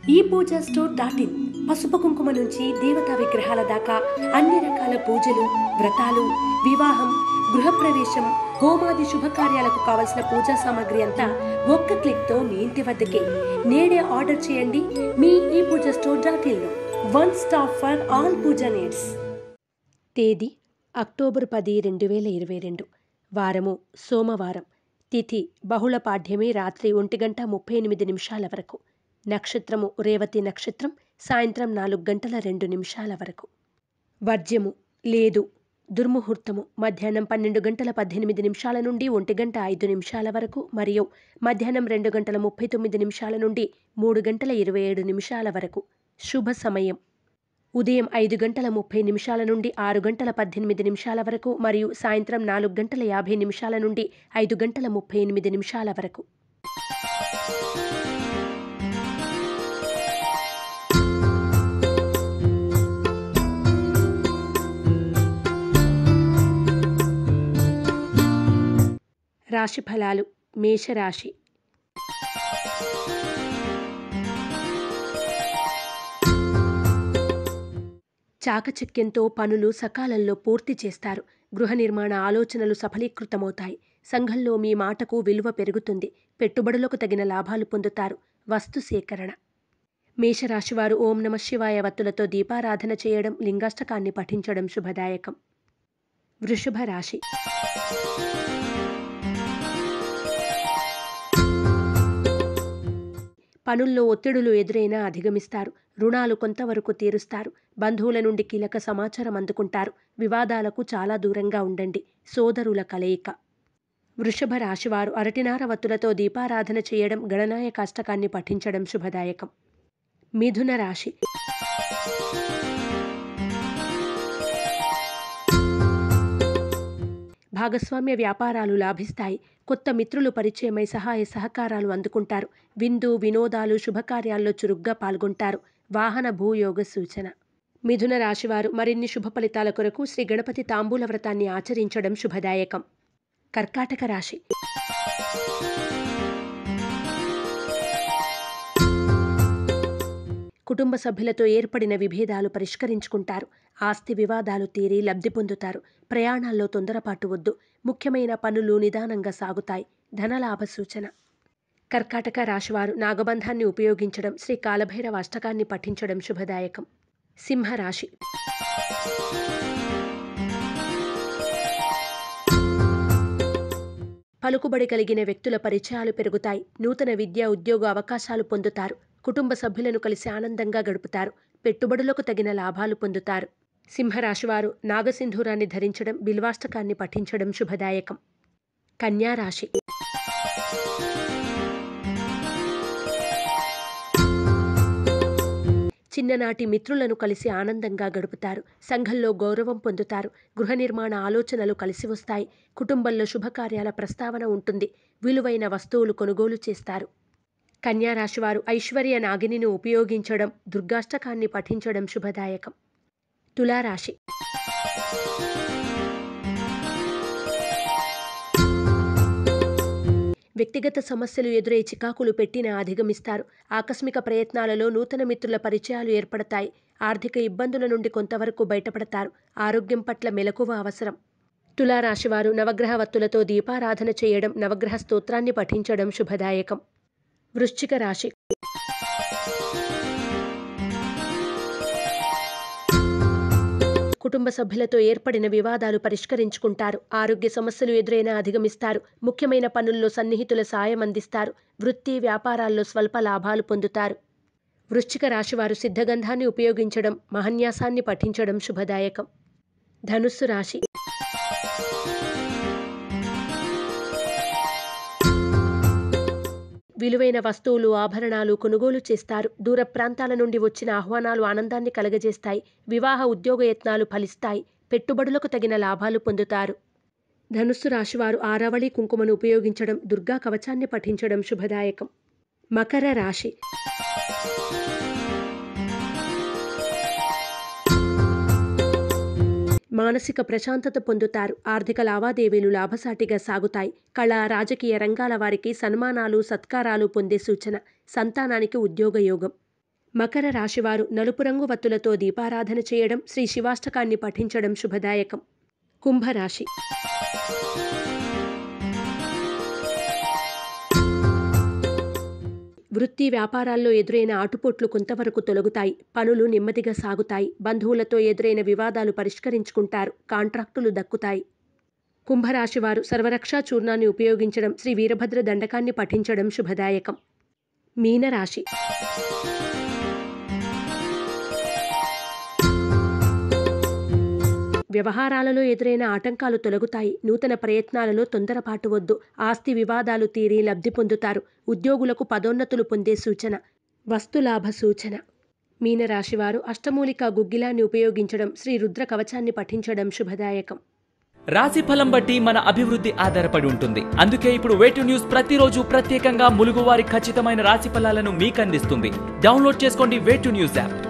ఈ Pooja store dot in పసుపు కుంకుమ నుంచి దేవతా విగ్రహాల దాకా అన్ని రకాల పూజలు వ్రతాలు వివాహం గృహప్రవేశం హోమాది శుభకార్యాలకు కావలసిన పూజా సామాగ్రి అంతా ఒక్క క్లిక్ తో మీ ఇంటి వద్దకే నేడే ఆర్డర్ చేయండి మీ ఈ పూజ స్టోర్ డాట్ ఇన్ లో one stop for all pooja needs తేదీ అక్టోబర్ పది రెండు వేల ఇరవై రెండు వారము సోమవారం తిథి బహుళ పాఠ్యమి రాత్రి ఒంటి గంట ముప్పై ఎనిమిది నిమిషాల వరకు నక్షత్రము రేవతి నక్షత్రం సాయంత్రం నాలుగు గంటల రెండు నిమిషాల వరకు వర్జ్యము లేదు దుర్ముహూర్తము మధ్యాహ్నం పన్నెండు గంటల పద్దెనిమిది నిమిషాల నుండి ఒంటి గంట ఐదు నిమిషాల వరకు మరియు మధ్యాహ్నం రెండు గంటల ముప్పై తొమ్మిది నిమిషాల నుండి మూడు గంటల ఇరవై ఏడు నిమిషాల వరకు శుభ సమయం ఉదయం ఐదు గంటల ముప్పై నిమిషాల నుండి ఆరు గంటల పద్దెనిమిది నిమిషాల వరకు మరియు సాయంత్రం నాలుగు గంటల యాభై నిమిషాల నుండి ఐదు గంటల ముప్పై ఎనిమిది నిమిషాల వరకు రాశి ఫలాలు మేషరాశి చాకచక్యంతో పనులు సకాలంలో పూర్తి చేస్తారు గృహ నిర్మాణ ఆలోచనలు సఫలీకృతమవుతాయి సంఘంలో మీ మాటకు విలువ పెరుగుతుంది పెట్టుబడులకు తగిన లాభాలు పొందుతారు వస్తు సేకరణ మేషరాశివారు ఓం నమ శివాయ వత్తులతో దీపారాధన చేయడం లింగాష్టకాన్ని పఠించడం శుభదాయకం వృషభ రాశి పనుల్లో ఒత్తిడులు ఎదురైనా అధిగమిస్తారు రుణాలు కొంతవరకు తీరుస్తారు బంధువుల నుండి కీలక సమాచారం అందుకుంటారు వివాదాలకు చాలా దూరంగా ఉండండి సోదరుల కలయిక వృషభ రాశివారు అరటినార వత్తులతో దీపారాధన చేయడం గణనాయక అష్టకాన్ని పఠించడం శుభదాయకం మిథున రాశి భాగస్వామ్య వ్యాపారాలు లాభిస్తాయి కొత్త మిత్రులు పరిచయమై సహాయ సహకారాలు అందుకుంటారు విందు వినోదాలు శుభకార్యాల్లో చురుగ్గా పాల్గొంటారు వాహన భూయోగ సూచన మిథున రాశివారు మరిన్ని శుభ ఫలితాల కొరకు శ్రీ గణపతి తాంబూల వ్రతాన్ని ఆచరించడం శుభదాయకం కర్కాటక రాశి కుటుంబ సభ్యులతో ఏర్పడిన విభేదాలు పరిష్కరించుకుంటారు ఆస్తి వివాదాలు తీరి లబ్ధి పొందుతారు ప్రయాణాల్లో తొందరపాటు వద్దు ముఖ్యమైన పనులు నిదానంగా సాగుతాయి ధనలాభ సూచన కర్కాటక రాశివారు నాగబంధాన్ని ఉపయోగించడం శ్రీ కాలభైరవ అష్టకాన్ని పఠించడం శుభదాయకం సింహరాశి పలుకుబడి కలిగిన వ్యక్తుల పరిచయాలు పెరుగుతాయి నూతన విద్యా ఉద్యోగ అవకాశాలు పొందుతారు కుటుంబ సభ్యులను కలిసి ఆనందంగా గడుపుతారు పెట్టుబడులకు తగిన లాభాలు పొందుతారు సింహరాశివారు నాగసింధూరాన్ని ధరించడం బిల్వాష్టకాన్ని పఠించడం శుభదాయకం కన్యారాశి చిన్ననాటి మిత్రులను కలిసి ఆనందంగా గడుపుతారు సంఘంలో గౌరవం పొందుతారు గృహ నిర్మాణ ఆలోచనలు కలిసి వస్తాయి కుటుంబంలో శుభకార్యాల ప్రస్తావన ఉంటుంది విలువైన వస్తువులు కొనుగోలు చేస్తారు కన్యారాశివారు ఐశ్వర్య నాగినిని ఉపయోగించడం దుర్గాష్టకాన్ని పఠించడం శుభదాయకం తులారాశి వ్యక్తిగత సమస్యలు ఎదురై చికాకులు పెట్టినా అధిగమిస్తారు ఆకస్మిక ప్రయత్నాలలో నూతన మిత్రుల పరిచయాలు ఏర్పడతాయి ఆర్థిక ఇబ్బందుల నుండి కొంతవరకు బయటపడతారు ఆరోగ్యం పట్ల మెలకువ అవసరం తులారాశివారు నవగ్రహ వత్తులతో దీపారాధన చేయడం నవగ్రహ స్తోత్రాన్ని పఠించడం శుభదాయకం వృశ్చిక రాశి కుటుంబ సభ్యులతో ఏర్పడిన వివాదాలు పరిష్కరించుకుంటారు ఆరోగ్య సమస్యలు ఎదురైనా అధిగమిస్తారు ముఖ్యమైన పనుల్లో సన్నిహితుల సాయం అందిస్తారు వృత్తి వ్యాపారాల్లో స్వల్ప లాభాలు పొందుతారు వృశ్చిక రాశివారు సిద్ధగంధాన్ని ఉపయోగించడం మహన్యాసాన్ని పఠించడం శుభదాయకం ధనుస్సు రాశి విలువైన వస్తువులు ఆభరణాలు కొనుగోలు చేస్తారు దూర ప్రాంతాల నుండి వచ్చిన ఆహ్వానాలు ఆనందాన్ని కలగజేస్తాయి వివాహ ఉద్యోగ యత్నాలు ఫలిస్తాయి పెట్టుబడులకు తగిన లాభాలు పొందుతారు ధనుస్సు రాశివారు ఆరావళి కుంకుమను ఉపయోగించడం దుర్గా కవచాన్ని పఠించడం శుభదాయకం మకర రాశి మానసిక ప్రశాంతత పొందుతారు ఆర్థిక లావాదేవీలు లాభసాటిగా సాగుతాయి కళ రాజకీయ రంగాల వారికి సన్మానాలు సత్కారాలు పొందే సూచన సంతానానికి ఉద్యోగ యోగం మకర రాశివారు నలుపు రంగు వత్తులతో దీపారాధన చేయడం శ్రీ శివాష్టకాన్ని పఠించడం శుభదాయకం కుంభరాశి వృత్తి వ్యాపారాల్లో ఎదురైన ఆటుపోట్లు కొంతవరకు తొలగుతాయి పనులు నెమ్మదిగా సాగుతాయి బంధువులతో ఎదురైన వివాదాలు పరిష్కరించుకుంటారు కాంట్రాక్టులు దక్కుతాయి కుంభరాశివారు సర్వరక్షా చూర్ణాన్ని ఉపయోగించడం శ్రీ వీరభద్ర దండకాన్ని పఠించడం శుభదాయకం మీనరాశి వ్యవహారాలలో ఎదురైన ఆటంకాలు తొలగుతాయి నూతన ప్రయత్నాలలో తొందరపాటు వద్దు ఆస్తి వివాదాలు తీరి లబ్ధి పొందుతారు ఉద్యోగులకు పదోన్నతులు పొందే సూచన వస్తులాభ సూచన మీనరాశివారు అష్టమూలిక గుగ్గిలాన్ని ఉపయోగించడం శ్రీ రుద్ర కవచాన్ని పఠించడం శుభదాయకం రాశి ఫలం బట్టి మన అభివృద్ధి ఆధారపడి ఉంటుంది అందుకే ఇప్పుడు వేటు న్యూస్ ప్రతిరోజు ప్రత్యేకంగా ములుగువారి ఖచ్చితమైన రాశి ఫలాలను మీకు అందిస్తుంది డౌన్లోడ్ చేసుకోండి వేటు న్యూస్ యాప్